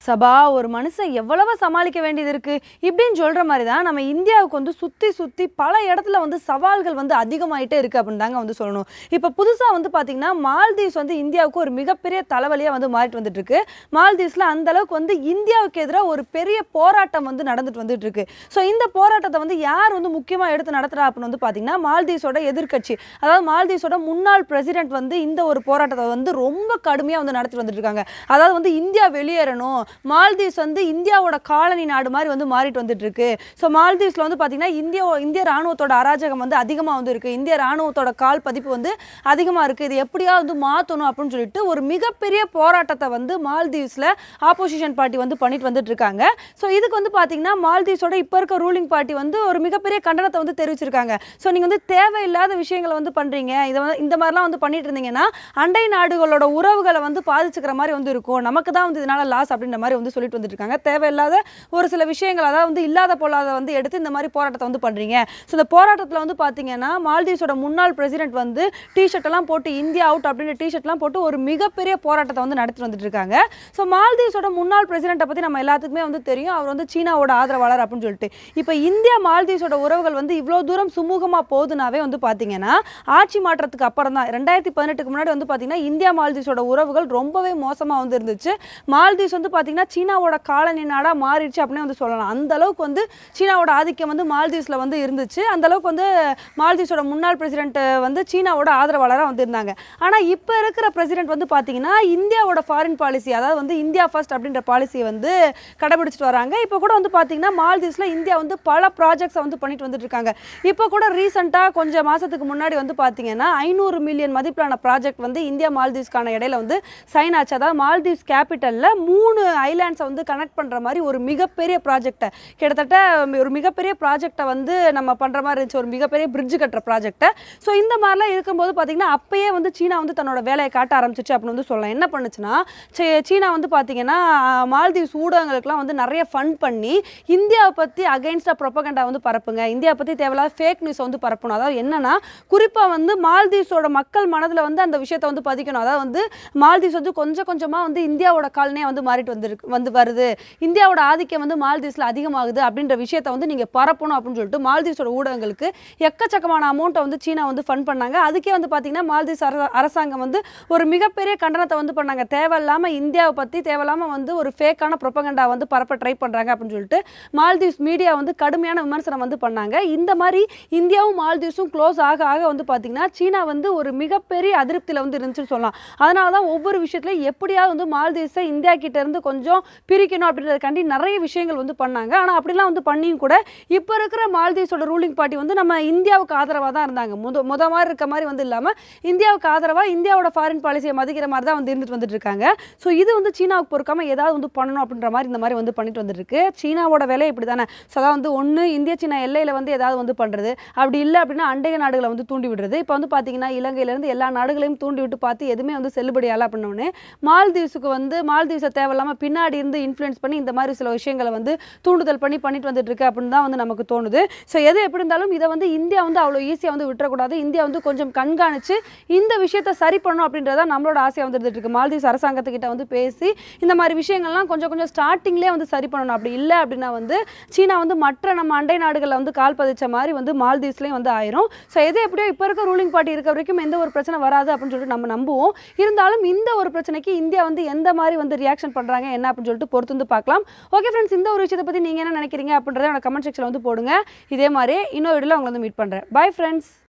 சபா ஒரு மனுஷன் எவ்வளவு சமாளிக்க வேண்டியது இருக்கு இப்படின்னு சொல்ற மாதிரி தான் நம்ம இந்தியாவுக்கு வந்து சுத்தி சுத்தி பல இடத்துல வந்து சவால்கள் வந்து அதிகமாயிட்டே இருக்கு அப்படின்னு தாங்க வந்து சொல்லணும் இப்போ புதுசா வந்து பாத்தீங்கன்னா மால்தீவ்ஸ் வந்து இந்தியாவுக்கு ஒரு மிகப்பெரிய தலைவலியா வந்து மாறிட்டு வந்துட்டு இருக்கு மால்தீவ்ஸ்ல அந்த அளவுக்கு வந்து இந்தியாவுக்கு எதிராக ஒரு பெரிய போராட்டம் வந்து நடந்துட்டு வந்துட்டு இருக்கு ஸோ இந்த போராட்டத்தை வந்து யார் வந்து முக்கியமா எடுத்து நடத்துறா அப்படின்னு வந்து பாத்தீங்கன்னா மால்தீவ்ஸோட எதிர்க்கட்சி அதாவது மால்தீவ்ஸோட முன்னாள் பிரசிடென்ட் வந்து இந்த ஒரு போராட்டத்தை வந்து ரொம்ப கடுமையா வந்து நடத்தி வந்துட்டு இருக்காங்க அதாவது வந்து இந்தியா வெளியேறணும் மால்தீவ்ஸ் வந்து இந்தியாவோட காலனி நாடு மாதிரி வந்து மாறிட்டு வந்துட்டு இருக்கு ஸோ மால்தீவ்ஸ்ல வந்து பாத்தீங்கன்னா இந்தியா இந்திய ராணுவத்தோட அராஜகம் வந்து அதிகமா வந்து இருக்கு இந்திய ராணுவத்தோட கால் பதிப்பு வந்து அதிகமா இருக்கு இது எப்படியா வந்து மாத்தணும் அப்படின்னு சொல்லிட்டு ஒரு மிகப்பெரிய போராட்டத்தை வந்து மால்தீவ்ஸ்ல ஆப்போசிஷன் பார்ட்டி வந்து பண்ணிட்டு வந்துட்டு இருக்காங்க ஸோ இதுக்கு வந்து பாத்தீங்கன்னா மால்தீவ்ஸோட இப்போ இருக்க ரூலிங் பார்ட்டி வந்து ஒரு மிகப்பெரிய கண்டனத்தை வந்து தெரிவிச்சிருக்காங்க ஸோ நீங்க வந்து தேவையில்லாத விஷயங்களை வந்து பண்றீங்க இதை வந்து இந்த மாதிரிலாம் வந்து பண்ணிட்டு இருந்தீங்கன்னா அண்டை நாடுகளோட உறவுகளை வந்து பாதிச்சுக்கிற மாதிரி வந்து இருக்கும் நமக்கு தான் வந்து இதனால லாஸ் அப்படின்ற மாதிரி வந்து சொல்லிட்டு வந்துட்டு இருக்காங்க தேவையில்லாத ஒரு சில விஷயங்கள் அதாவது வந்து இல்லாத பொல்லாத வந்து எடுத்து இந்த மாதிரி போராட்டத்தை வந்து பண்றீங்க ஸோ இந்த போராட்டத்தில் வந்து பார்த்தீங்கன்னா மால்தீவ்ஸோட முன்னாள் பிரசிடென்ட் வந்து டிஷர்ட் எல்லாம் போட்டு இந்தியா அவுட் அப்படின்ற டிஷர்ட்லாம் போட்டு ஒரு மிகப்பெரிய போராட்டத்தை வந்து நடத்திட்டு வந்துட்டு இருக்காங்க ஸோ மால்தீவ்ஸோட முன்னாள் பிரசிடென்ட்டை பற்றி நம்ம எல்லாத்துக்குமே வந்து தெரியும் அவர் வந்து சீனாவோட ஆதரவாளர் அப்படின்னு சொல்லிட்டு இப்போ இந்தியா மால்தீவ்ஸோட உறவுகள் வந்து இவ்வளோ தூரம் சுமூகமாக போகுதுனாவே வந்து பார்த்தீங்கன்னா ஆட்சி மாற்றத்துக்கு அப்புறம் தான் ரெண்டாயிரத்தி பதினெட்டுக்கு முன்னாடி வந்து பார்த்தீங்கன்னா இந்தியா மால்தீவ்ஸோட உறவுகள் ரொம்பவே மோசமாக வந்து இருந்துச்சு மால்தீவ்ஸ் வந்து பார்த்தீங்கன்னா சீனாவோட காலனி நாடாக மாறிடுச்சு அப்படின்னு வந்து சொல்லலாம் அந்த அளவுக்கு வந்து சீனாவோட ஆதிக்கம் வந்து மால்தீவ்ஸில் வந்து இருந்துச்சு அந்த அளவுக்கு வந்து மால்தீவ்ஸோட முன்னாள் பிரசிடென்ட் வந்து சீனாவோட ஆதரவாளராக வந்து இருந்தாங்க ஆனால் இப்போ இருக்கிற பிரசிடென்ட் வந்து பார்த்தீங்கன்னா இந்தியாவோட ஃபாரின் பாலிசி அதாவது வந்து இந்தியா ஃபர்ஸ்ட் அப்படின்ற பாலிசியை வந்து கடைபிடிச்சிட்டு வராங்க இப்போ கூட வந்து பார்த்தீங்கன்னா மால்தீவ்ஸில் இந்தியா வந்து பல ப்ராஜெக்ட்ஸை வந்து பண்ணிட்டு வந்துட்டு இருக்காங்க இப்போ கூட ரீசெண்டாக கொஞ்சம் மாதத்துக்கு முன்னாடி வந்து பார்த்தீங்கன்னா ஐநூறு மில்லியன் மதிப்பிலான ப்ராஜெக்ட் வந்து இந்தியா மால்தீவ்ஸ்க்கான இடையில வந்து சைன் ஆச்சு அதாவது மால்தீவ்ஸ் கேபிட்டலில் மூணு ஐலாண்ட்ஸை வந்து கனெக்ட் பண்ணுற மாதிரி ஒரு மிகப்பெரிய ப்ராஜெக்டை கிட்டத்தட்ட ஒரு மிகப்பெரிய ப்ராஜெக்டை வந்து நம்ம பண்ணுற மாதிரி இருந்துச்சு ஒரு மிகப்பெரிய பிரிட்ஜ் கட்டுற ப்ராஜெக்டை ஸோ இந்த மாதிரிலாம் இருக்கும்போது பார்த்தீங்கன்னா அப்பயே வந்து சீனா வந்து தன்னோட வேலையை காட்ட ஆரம்பிச்சிச்சு அப்படின்னு வந்து சொல்லலாம் என்ன பண்ணுச்சுன்னா சீ- சீனா வந்து பார்த்தீங்கன்னா மால்தீவ்ஸ் ஊடகங்களுக்குலாம் வந்து நிறைய ஃபண்ட் பண்ணி இந்தியாவை பற்றி அகைன்ஸ்டாக ப்ரொபகண்டா வந்து பரப்புங்க இந்தியா பற்றி தேவையில்லாத ஃபேக் நியூஸ் வந்து பரப்பணும் அதாவது என்னன்னா குறிப்பாக வந்து மால்தீவ்ஸோட மக்கள் மனதில் வந்து அந்த விஷயத்தை வந்து பதிக்கணும் அதாவது வந்து மால்தீவ்ஸ் வந்து கொஞ்சம் கொஞ்சமாக வந்து இந்தியாவோட காலனே வந்து மாறிட்டு வந்துருக்கு வந்து வருது இந்தியாவோட ஆதிக்கம் வந்து மால்தீவ்ஸில் அதிகமாகுது அப்படின்ற விஷயத்தை வந்து நீங்கள் பரப்பணும் அப்படின்னு சொல்லிட்டு மால்தீவ்ஸோட ஊடகங்களுக்கு எக்கச்சக்கமான அமௌண்ட்டை வந்து சீனா வந்து ஃபண்ட் பண்ணாங்க அதுக்கே வந்து பார்த்தீங்கன்னா மால்தீவ்ஸ் அரச- அரசாங்கம் வந்து ஒரு மிகப்பெரிய கண்டனத்தை வந்து பண்ணாங்க தேவையில்லாமல் இந்தியாவை பற்றி தேவையில்லாமல் வந்து ஒரு ஃபேக்கான ப்ரொபகண்டா வந்து பரப்ப ட்ரை பண்ணுறாங்க அப்படின்னு சொல்லிட்டு மால்தீவ்ஸ் மீடியா வந்து கடுமையான விமர்சனம் வந்து பண்ணாங்க இந்த மாதிரி இந்தியாவும் மால்தீவ்ஸும் க்ளோஸ் ஆக ஆக வந்து பார்த்தீங்கன்னா சீனா வந்து ஒரு மிகப்பெரிய அதிருப்தியில் வந்து இருந்துச்சுன்னு சொல்லலாம் அதனால தான் ஒவ்வொரு விஷயத்துலையும் எப்படியாவது வந்து மால்தீவ்ஸை இந்தியா கிட்ட இருந்து கொஞ்சம் பிரிக்கணும் அப்படின்றதுக்காண்டி நிறைய விஷயங்கள் வந்து பண்ணாங்க ஆனால் அப்படிலாம் வந்து பண்ணியும் கூட இப்போ இருக்கிற மால்தீவ்ஸோட ரூலிங் பார்ட்டி வந்து நம்ம இந்தியாவுக்கு ஆதரவாக தான் இருந்தாங்க முத முத மாதிரி இருக்க மாதிரி வந்து இல்லாமல் இந்தியாவுக்கு ஆதரவாக இந்தியாவோட ஃபாரின் பாலிசியை மதிக்கிற மாதிரி தான் வந்து இருந்துட்டு வந்துட்டு இருக்காங்க ஸோ இது வந்து சீனாவுக்கு பொறுக்காம ஏதாவது வந்து பண்ணணும் அப்படின்ற மாதிரி இந்த மாதிரி வந்து பண்ணிட்டு வந்துட்டு இருக்கு சீனாவோட வேலை இப்படி தானே ஸோ அதான் வந்து ஒன்று இந்திய சீனா எல்லையில் வந்து ஏதாவது வந்து பண்ணுறது அப்படி இல்லை அப்படின்னா அண்டைய நாடுகளை வந்து தூண்டி விடுறது இப்போ வந்து பார்த்தீங்கன்னா இலங்கையிலேருந்து எல்லா நாடுகளையும் தூண்டி விட்டு பார்த்து எதுவுமே வந்து செல்லுபடியால அப்படின்னோடனே மால்தீவ்ஸுக்கு வந்து மால்தீவ்ஸை தேவையில்லாமல் பின்னாடி இருந்து இன்ஃப்ளூயன்ஸ் பண்ணி இந்த மாதிரி சில விஷயங்களை வந்து தூண்டுதல் பண்ணி பண்ணிட்டு வந்துட்டு இருக்கு அப்படின்னு தான் வந்து நமக்கு தோணுது ஸோ எது எப்படி இருந்தாலும் இதை வந்து இந்தியா வந்து அவ்வளோ ஈஸியாக வந்து விட்டுறக்கூடாது இந்தியா வந்து கொஞ்சம் கண்காணிச்சு இந்த விஷயத்தை சரி பண்ணணும் அப்படின்றத நம்மளோட ஆசையாக வந்து இருந்துட்டு இருக்கு மால்தீவ்ஸ் அரசாங்கத்துக்கிட்ட வந்து பேசி இந்த மாதிரி விஷயங்கள்லாம் கொஞ்சம் கொஞ்சம் ஸ்டார்டிங்லேயே வந்து சரி பண்ணணும் அப்படி இல்லை அப்படின்னா வந்து சீனா வந்து மற்ற நம்ம அண்டை நாடுகளில் வந்து கால் பதிச்ச மாதிரி வந்து மால்தீவ்ஸ்லேயும் வந்து ஆயிரும் ஸோ எது எப்படியோ இப்போ இருக்க ரூலிங் பார்ட்டி இருக்க வரைக்கும் எந்த ஒரு பிரச்சனை வராது அப்படின்னு சொல்லிட்டு நம்ம நம்புவோம் இருந்தாலும் இந்த ஒரு பிரச்சனைக்கு இந்தியா வந்து எந்த மாதிரி வந்து ரியாக்ஷன் பண்ணுறாங்க என்ன அப்படின்னு சொல்லிட்டு பொறுத்து வந்து பார்க்கலாம் ஓகே ஃப்ரெண்ட்ஸ் இந்த ஒரு விஷயத்தை பற்றி நீங்கள் என்ன நினைக்கிறீங்க அப்படின்றத என்னோட கமெண்ட் செக்ஷனில் வந்து போடுங்க இதே மாதிரி இன்னொரு வீடியோவில் உங்களை வந்து மீட் பண்ணுறேன் பை ஃப்ரெண்ட்ஸ்